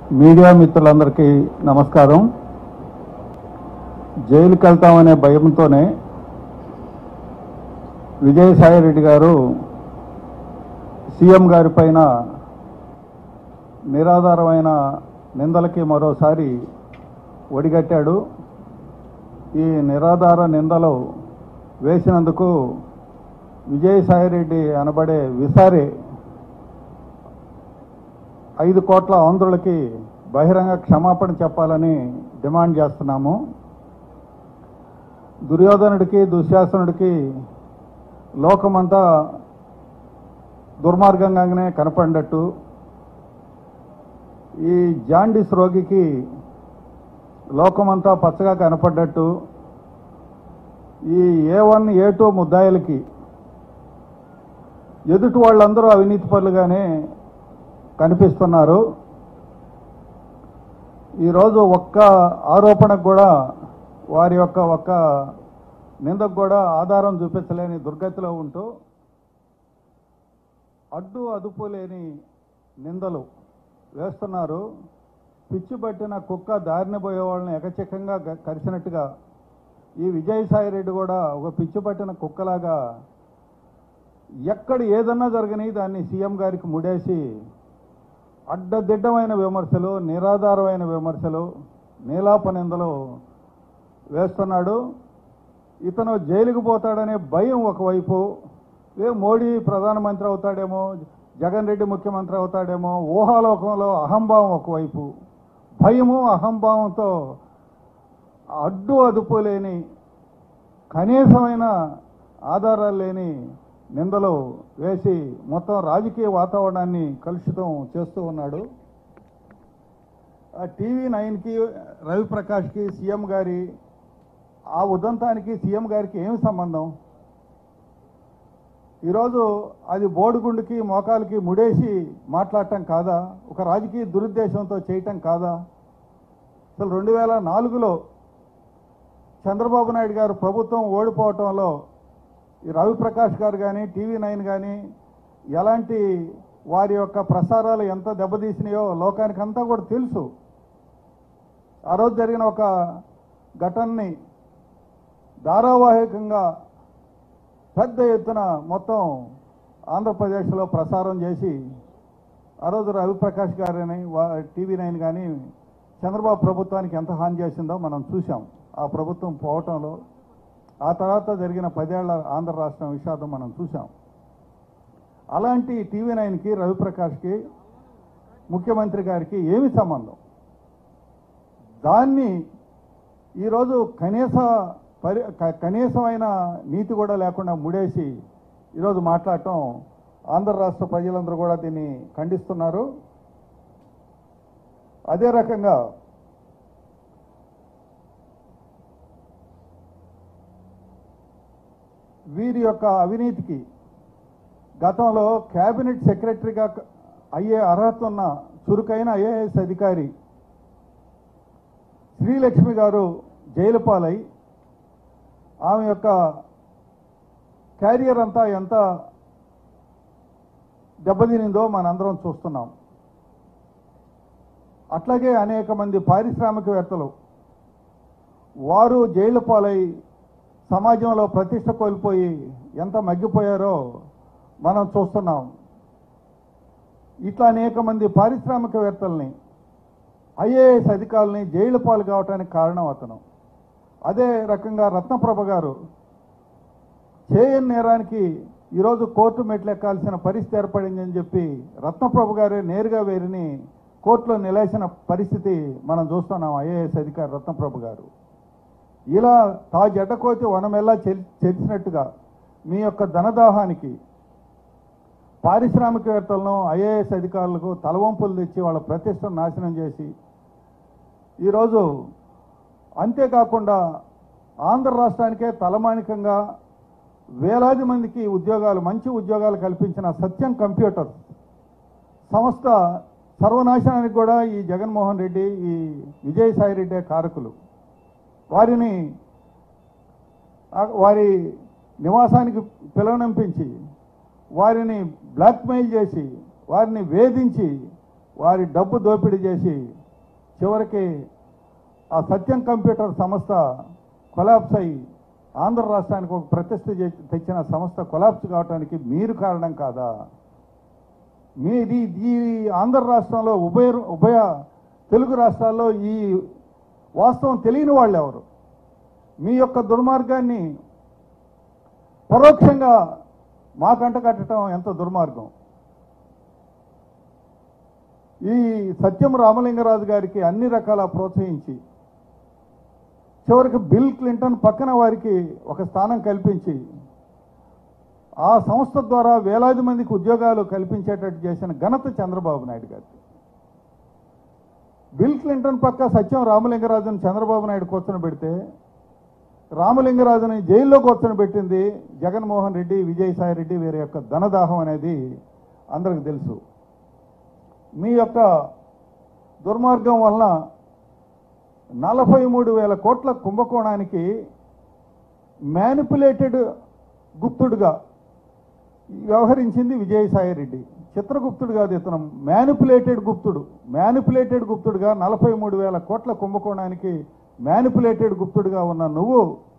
media మిత్రులందరికీ నమస్కారం జైలుకి వెళ్తామనే భయంతోనే విజయసాయిరెడ్డి గారు సీఎం గారి పైన నిరాధారమైన నిందలకి మరోసారి ఒడిగట్టాడు ఈ నిరాధార నిందలు వేసినందుకు విజయసాయిరెడ్డి అనబడే విసారే ఐదు కోట్ల ఆంధ్రులకి బహిరంగ క్షమాపణ చెప్పాలని డిమాండ్ చేస్తున్నాము దుర్యోధనుడికి దుశ్శాసనుడికి లోకమంతా దుర్మార్గంగానే కనపడినట్టు ఈ జాండిస్ రోగికి లోకమంతా పచ్చగా కనపడ్డట్టు ఈ ఏ వన్ ఏ టూ ముద్దాయిలకి ఎదుటి వాళ్ళందరూ అవినీతి పనులుగానే కనిపిస్తున్నారు ఈరోజు ఒక్క ఆరోపణకు కూడా వారి యొక్క ఒక్క నిందకు కూడా ఆధారం చూపించలేని దుర్గతిలో ఉంటూ అడ్డు అదుపు లేని నిందలు వేస్తున్నారు పిచ్చి పట్టిన కుక్క దారిన పోయే వాళ్ళని ఎకచక్కంగా గ- కరిచినట్టుగా ఈ విజయసాయి రెడ్డి కూడా ఒక పిచ్చి పట్టిన కుక్కలాగా ఎక్కడ ఏదన్నా జరగని దాన్ని సీఎం గారికి ముడేసి అడ్డదిడ్డమైన విమర్శలు నిరాధారమైన విమర్శలు నీలాప నిందలు వేస్తున్నాడు ఇతను జైలుకు పోతాడనే భయం ఒకవైపు ఏ మోడీ ప్రధానమంత్రి అవుతాడేమో జగన్ రెడ్డి ముఖ్యమంత్రి అవుతాడేమో ఊహాలోకంలో అహంభావం ఒకవైపు భయము అహంభావంతో అడ్డు అదుపు లేని కనీసమైన ఆధారాలు లేని నిందలు వేసి మొత్తం రాజకీయ వాతావరణాన్ని కలుషితం చేస్తూ ఉన్నాడు ఆ టీవీ నైన్కి రవిప్రకాష్కి సీఎం గారి ఆ ఉదంతానికి సీఎం గారికి ఏమి సంబంధం ఈరోజు అది బోడిగుండుకి మోకాలకి ముడేసి మాట్లాడటం కాదా ఒక రాజకీయ దురుద్దేశంతో చేయటం కాదా అసలు రెండు వేల నాలుగులో చంద్రబాబు నాయుడు గారు ప్రభుత్వం ఓడిపోవటంలో ఈ రవిప్రకాష్ గారు కానీ టీవీ నైన్ కానీ ఎలాంటి వారి యొక్క ప్రసారాలు ఎంత దెబ్బతీసినాయో లోకానికి అంతా కూడా తెలుసు ఆ రోజు జరిగిన ఒక ఘటనని ధారావాహికంగా పెద్ద ఎత్తున మొత్తం ఆంధ్రప్రదేశ్లో ప్రసారం చేసి ఆ రోజు రవిప్రకాష్ గారిని వా- టీవీ నైన్ కానీ చంద్రబాబు ప్రభుత్వానికి ఎంత హాని చేసిందో మనం చూసాం ఆ ప్రభుత్వం పోవటంలో ఆ తర్వాత జరిగిన పదేళ్ల ఆంధ్ర రాష్ట్రం విషాదం మనం చూసాం అలాంటి టీవీ నైన్కి రవిప్రకాష్కి ముఖ్యమంత్రి గారికి ఏమి సంబంధం దాన్ని ఈరోజు కనీస పరి క- కనీసమైన నీతి కూడా లేకుండా ముడేసి ఈరోజు మాట్లాడటం ఆంధ్ర రాష్ట్ర ప్రజలందరూ కూడా దీన్ని ఖండిస్తున్నారు అదే రకంగా వీరి యొక్క అవినీతికి గతంలో కేబినెట్ సెక్రటరీగా క- అయ్యే అర్హత ఉన్న చురుకైన ఐఏఎస్ అధికారి శ్రీలక్ష్మి గారు జైలు పాలై ఆమె యొక్క క్యారియర్ అంతా ఎంత దెబ్బతినిందో మనందరం చూస్తున్నాం అట్లాగే అనేక మంది పారిశ్రామికవేత్తలు వారు జైలు పాలై సమాజంలో ప్రతిష్ట కోల్పోయి ఎంత మగ్గిపోయారో మనం చూస్తున్నాం ఇట్లా అనేక మంది పారిశ్రామికవేత్తల్ని ఐఏఎస్ అధికారుల్ని జైలు పాలు కావటానికి కారణం అతను అదే రకంగా రత్నప్రభ గారు చేయని నేరానికి ఈరోజు కోర్టు మెట్లు ఎక్కాల్సిన పరిస్థితి ఏర్పడిందని చెప్పి రత్నప్రభ గారే నేరుగా వీరిని కోర్టులో నిలేసిన పరిస్థితి మనం చూస్తున్నాం ఐఏఎస్ అధికారి రత్నప్రభ గారు ఇలా తా జడ్డకోతి వనమెల్లా చెల్- చెరిచినట్టుగా మీ యొక్క ధనదాహానికి పారిశ్రామికవేత్తలను ఐఏఎస్ అధికారులకు తలవంపులు తెచ్చి వాళ్ళ ప్రతిష్టను నాశనం చేసి ఈరోజు అంతేకాకుండా ఆంధ్ర రాష్ట్రానికే తలమానికంగా వేలాది మందికి ఉద్యోగాలు మంచి ఉద్యోగాలు కల్పించిన సత్యం కంప్యూటర్ సంస్థ సర్వనాశనానికి కూడా ఈ జగన్మోహన్ రెడ్డి ఈ విజయసాయి రెడ్డి కారకులు వారిని ఆ- వారి నివాసానికి పిలువనంపించి వారిని బ్లాక్మెయిల్ చేసి వారిని వేధించి వారి డబ్బు దోపిడీ చేసి చివరికి ఆ సత్యం కంప్యూటర్ సంస్థ కొలాప్స్ అయి ఆంధ్ర రాష్ట్రానికి ఒక ప్రతిష్ట చే- తెచ్చిన సంస్థ కొలాప్స్ కావడానికి మీరు కారణం కాదా మీది ఈ ఆంధ్ర రాష్ట్రంలో ఉభయ ఉభయ తెలుగు రాష్ట్రాల్లో ఈ వాస్తవం తెలియని వాళ్ళు ఎవరు మీ యొక్క దుర్మార్గాన్ని పరోక్షంగా మాకంట కట్టడం ఎంత దుర్మార్గం ఈ సత్యం రామలింగరాజు గారికి అన్ని రకాల ప్రోత్సహించి చివరికి బిల్ క్లింటన్ పక్కన వారికి ఒక స్థానం కల్పించి ఆ సంస్థ ద్వారా వేలాది మందికి ఉద్యోగాలు కల్పించేటట్టు చేసిన ఘనత చంద్రబాబు నాయుడు గారికి బిల్ క్లింటన్ పక్క సత్యం రామలింగరాజును చంద్రబాబు నాయుడు కూర్చొని పెడితే రామలింగరాజుని జైల్లో కూర్చొని పెట్టింది జగన్మోహన్ రెడ్డి విజయసాయి రెడ్డి వీరి యొక్క ధనదాహం అనేది అందరికి తెలుసు మీ యొక్క దుర్మార్గం వలన నలభై మూడు వేల కోట్ల కుంభకోణానికి మ్యానిపులేటెడ్ గుప్తుడుగా వ్యవహరించింది విజయసాయి రెడ్డి చిత్రగుప్తుడు కాదు ఇతను మ్యానిపులేటెడ్ గుప్తుడు మ్యానిపులేటెడ్ గుప్తుడుగా నలభై మూడు వేల కోట్ల కుంభకోణానికి మ్యానిపులేటెడ్ గుప్తుడుగా ఉన్న నువ్వు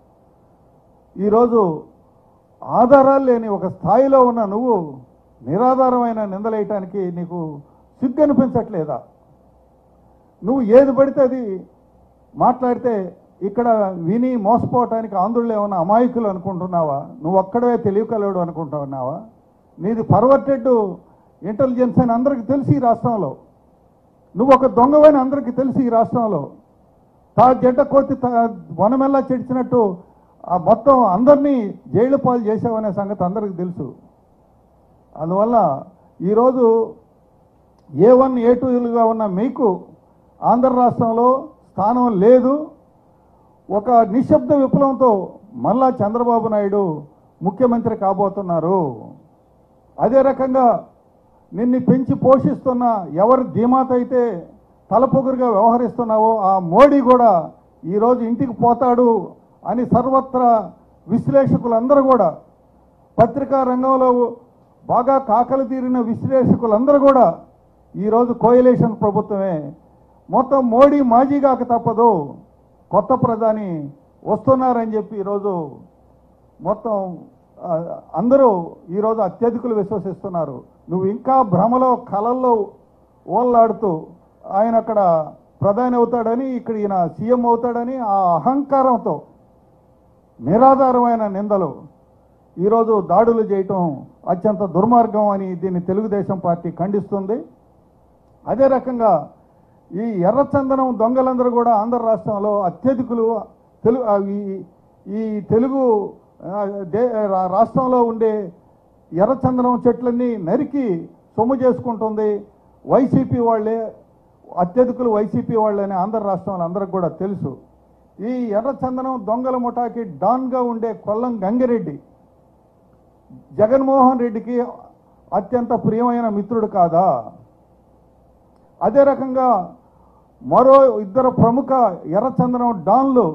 ఈరోజు ఆధారాలు లేని ఒక స్థాయిలో ఉన్న నువ్వు నిరాధారమైన నిందలేయటానికి నీకు సిగ్గు అనిపించట్లేదా నువ్వు ఏది పడితే అది మాట్లాడితే ఇక్కడ విని మోసపోవటానికి ఆంధ్రులు ఏమన్నా అమాయకులు అనుకుంటున్నావా నువ్వు ఒక్కడే తెలియకలేడు అనుకుంటున్నావా నీది పర్వర్టెడ్ ఇంటెలిజెన్స్ అని అందరికీ తెలిసి ఈ రాష్ట్రంలో నువ్వు ఒక దొంగవని అందరికీ తెలిసి ఈ రాష్ట్రంలో తా జంట కోతి తా- వనమెల్లా చెడిచినట్టు ఆ మొత్తం అందరినీ జైలు పాలు చేసావనే సంగతి అందరికీ తెలుసు అందువల్ల ఈరోజు ఏ వన్ ఏ టూలుగా ఉన్న మీకు ఆంధ్ర రాష్ట్రంలో స్థానం లేదు ఒక నిశ్శబ్ద విప్లవంతో మళ్ళా చంద్రబాబు నాయుడు ముఖ్యమంత్రి కాబోతున్నారు అదే రకంగా నిన్ను పెంచి పోషిస్తున్న ఎవరు ధీమాత అయితే తలపొగురుగా వ్యవహరిస్తున్నావో ఆ మోడీ కూడా ఈరోజు ఇంటికి పోతాడు అని సర్వత్రా విశ్లేషకులందరూ కూడా పత్రికా రంగంలో బాగా కాకలు తీరిన విశ్లేషకులందరూ కూడా ఈరోజు కోయలేషన్ ప్రభుత్వమే మొత్తం మోడీ మాజీగాక తప్పదు కొత్త ప్రధాని వస్తున్నారని చెప్పి ఈరోజు మొత్తం ఆ, అందరూ ఈరోజు అత్యధికులు విశ్వసిస్తున్నారు నువ్వు ఇంకా భ్రమలో కలల్లో ఓల్లాడుతూ ఆయన అక్కడ ప్రధాని అవుతాడని ఇక్కడ ఈయన సీఎం అవుతాడని ఆ అహంకారంతో నిరాధారమైన నిందలు ఈరోజు దాడులు చేయటం అత్యంత దుర్మార్గం అని దీన్ని తెలుగుదేశం పార్టీ ఖండిస్తుంది అదే రకంగా ఈ ఎర్రచందనం దొంగలందరూ కూడా ఆంధ్ర రాష్ట్రంలో అత్యధికులు తెలుగు ఆ, ఈ ఈ తెలుగు ఆ, దే- రా- రాష్ట్రంలో ఉండే ఎర్రచందనం చెట్లన్నీ నరికి సొమ్ము చేసుకుంటుంది వైసీపీ వాళ్ళే అత్యధికులు వైసీపీ వాళ్ళని ఆంధ్ర రాష్ట్రంలో అందరికి కూడా తెలుసు ఈ ఎర్రచందనం దొంగల ముఠాకి డాన్గా ఉండే కొల్లం గంగిరెడ్డి జగన్మోహన్ రెడ్డికి అత్యంత ప్రియమైన మిత్రుడు కాదా అదే రకంగా మరో ఇద్దరు ప్రముఖ ఎర్రచందనం డాన్లు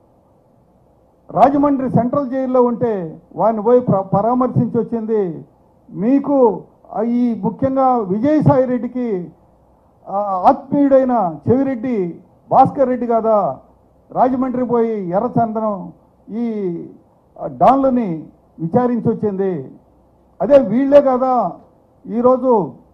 రాజమండ్రి సెంట్రల్ జైల్లో ఉంటే వారిని పోయి ప్ర- పరామర్శించి వచ్చింది మీకు ఆ ఈ ముఖ్యంగా విజయసాయి రెడ్డికి ఆ, ఆత్మీయుడైన చెవిరెడ్డి భాస్కర్ రెడ్డి కదా రాజమండ్రి పోయి ఎర్రచందనం ఈ ఆ, డాన్లని విచారించి వచ్చింది అదే వీళ్ళే కదా ఈరోజు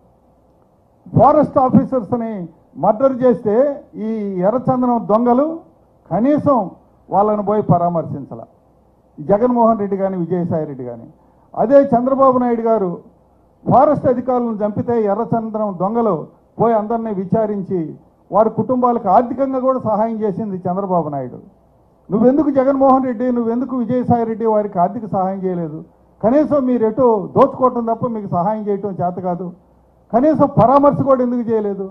ఫారెస్ట్ ఆఫీసర్స్ని మర్డర్ చేస్తే ఈ ఎర్రచందనం దొంగలు కనీసం వాళ్ళని పోయి పరామర్శించాల జగన్మోహన్ రెడ్డి కానీ విజయసాయి రెడ్డి కానీ అదే చంద్రబాబు నాయుడు గారు ఫారెస్ట్ అధికారులను చంపితే ఎర్రచందనం దొంగలు పోయి అందరినీ విచారించి వారి కుటుంబాలకు ఆర్థికంగా కూడా సహాయం చేసింది చంద్రబాబు నాయుడు నువ్వెందుకు జగన్మోహన్ రెడ్డి నువ్వెందుకు విజయసాయి రెడ్డి వారికి ఆర్థిక సహాయం చేయలేదు కనీసం మీరు ఎటు దోచుకోవటం తప్ప మీకు సహాయం చేయటం చేత కాదు కనీసం పరామర్శ కూడా ఎందుకు చేయలేదు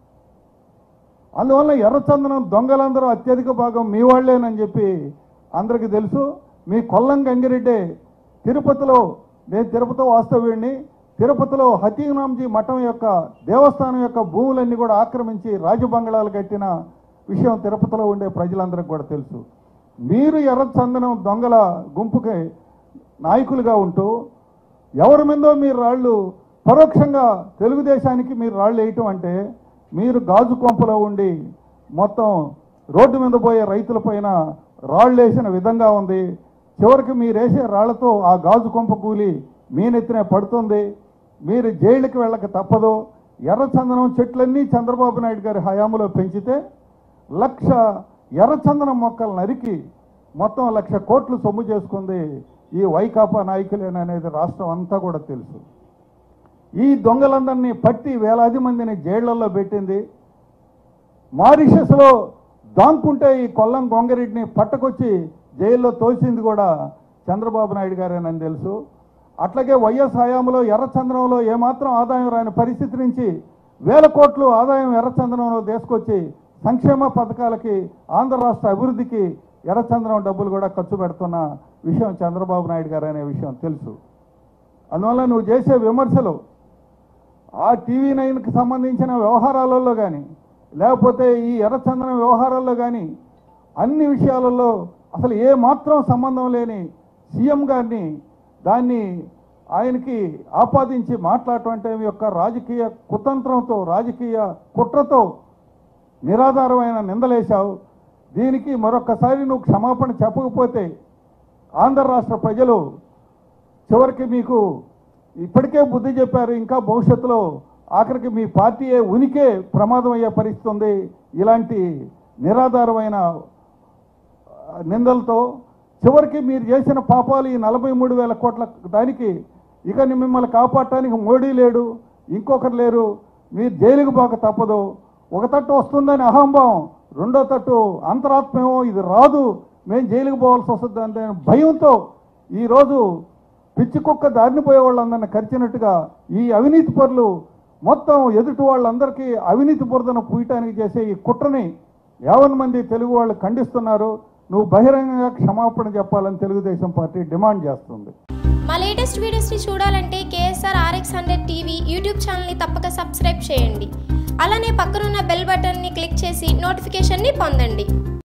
అందువల్ల ఎర్రచందనం దొంగలందరూ అత్యధిక భాగం మీ వాళ్లేనని చెప్పి అందరికీ తెలుసు మీ కొల్లం గంగిరెడ్డి తిరుపతిలో నేను తిరుపతి వాస్తవ్యుడిని తిరుపతిలో హతీనాంజీ మఠం యొక్క దేవస్థానం యొక్క భూములన్నీ కూడా ఆక్రమించి రాజబంగళాలు కట్టిన విషయం తిరుపతిలో ఉండే ప్రజలందరికీ కూడా తెలుసు మీరు ఎర్రచందనం దొంగల గుంపుకి నాయకులుగా ఉంటూ ఎవరి మీదో మీరు రాళ్ళు పరోక్షంగా తెలుగుదేశానికి మీరు రాళ్ళు వేయటం అంటే మీరు గాజు కొంపలో ఉండి మొత్తం రోడ్డు మీద పోయే రైతులపైన రాళ్ళు వేసిన విధంగా ఉంది చివరికి మీరు వేసే రాళ్లతో ఆ గాజు కొంప కూలి మీ నెత్తినే పడుతుంది మీరు జైలుకి వెళ్ళక తప్పదు ఎర్రచందనం చెట్లన్నీ చంద్రబాబు నాయుడు గారి హయాంలో పెంచితే లక్ష ఎర్రచందనం మొక్కలు నరికి మొత్తం లక్ష కోట్లు సొమ్ము చేసుకుంది ఈ వైకాపా నాయకులేననేది రాష్ట్రం అంతా కూడా తెలుసు ఈ దొంగలందరినీ పట్టి వేలాది మందిని జైళ్లలో పెట్టింది మారిషస్లో దాంకుంటే ఈ కొల్లం గొంగరెడ్డిని పట్టకొచ్చి జైల్లో తోసింది కూడా చంద్రబాబు నాయుడు గారేనని తెలుసు అట్లాగే వైఎస్ హయాంలో ఎర్రచందనంలో ఏమాత్రం ఆదాయం రాని పరిస్థితి నుంచి వేల కోట్లు ఆదాయం ఎర్రచందనంలో తీసుకొచ్చి సంక్షేమ పథకాలకి ఆంధ్ర రాష్ట్ర అభివృద్ధికి ఎర్రచందనం డబ్బులు కూడా ఖర్చు పెడుతున్న విషయం చంద్రబాబు నాయుడు గారు అనే విషయం తెలుసు అందువల్ల నువ్వు చేసే విమర్శలు ఆ టీవీ నైన్కి సంబంధించిన వ్యవహారాలలో కానీ లేకపోతే ఈ ఎర్రచందనం వ్యవహారాల్లో కానీ అన్ని విషయాలలో అసలు ఏ మాత్రం సంబంధం లేని సీఎం గారిని దాన్ని ఆయనకి ఆపాదించి మాట్లాడటం అంటే మీ యొక్క రాజకీయ కుతంత్రంతో రాజకీయ కుట్రతో నిరాధారమైన నిందలేశావు దీనికి మరొకసారి నువ్వు క్షమాపణ చెప్పకపోతే ఆంధ్ర రాష్ట్ర ప్రజలు చివరికి మీకు ఇప్పటికే బుద్ధి చెప్పారు ఇంకా భవిష్యత్తులో ఆఖరికి మీ పార్టీయే ఉనికే ప్రమాదం అయ్యే పరిస్థితి ఉంది ఇలాంటి నిరాధారమైన ఆ, నిందలతో చివరికి మీరు చేసిన పాపాలు ఈ నలభై మూడు వేల కోట్ల దానికి ఇక మిమ్మల్ని కాపాడటానికి మోడీ లేడు ఇంకొకరు లేరు మీరు జైలుకు పోక తప్పదు ఒక తట్టు వస్తుందని అహంభావం రెండో తట్టు అంతరాత్మేమో ఇది రాదు మేము జైలుకు పోవాల్సి వస్తుంది అంటే భయంతో ఈరోజు పిచ్చి కుక్క దారిని పోయే వాళ్ళందరినీ కరిచినట్టుగా ఈ అవినీతి పరులు మొత్తం ఎదుటి వాళ్ళందరికీ అవినీతి బురదను పూయటానికి చేసే ఈ కుట్రని యావన్ మంది తెలుగు వాళ్ళు ఖండిస్తున్నారు నువ్వు బహిరంగంగా క్షమాపణ చెప్పాలని తెలుగుదేశం పార్టీ డిమాండ్ చేస్తుంది మా లేటెస్ట్ వీడియోస్ని చూడాలంటే KSR RX hundred TV YouTube ఛానల్ని తప్పక సబ్స్క్రైబ్ చేయండి అలానే పక్కనున్న బెల్ బటన్ని క్లిక్ చేసి నోటిఫికేషన్ని పొందండి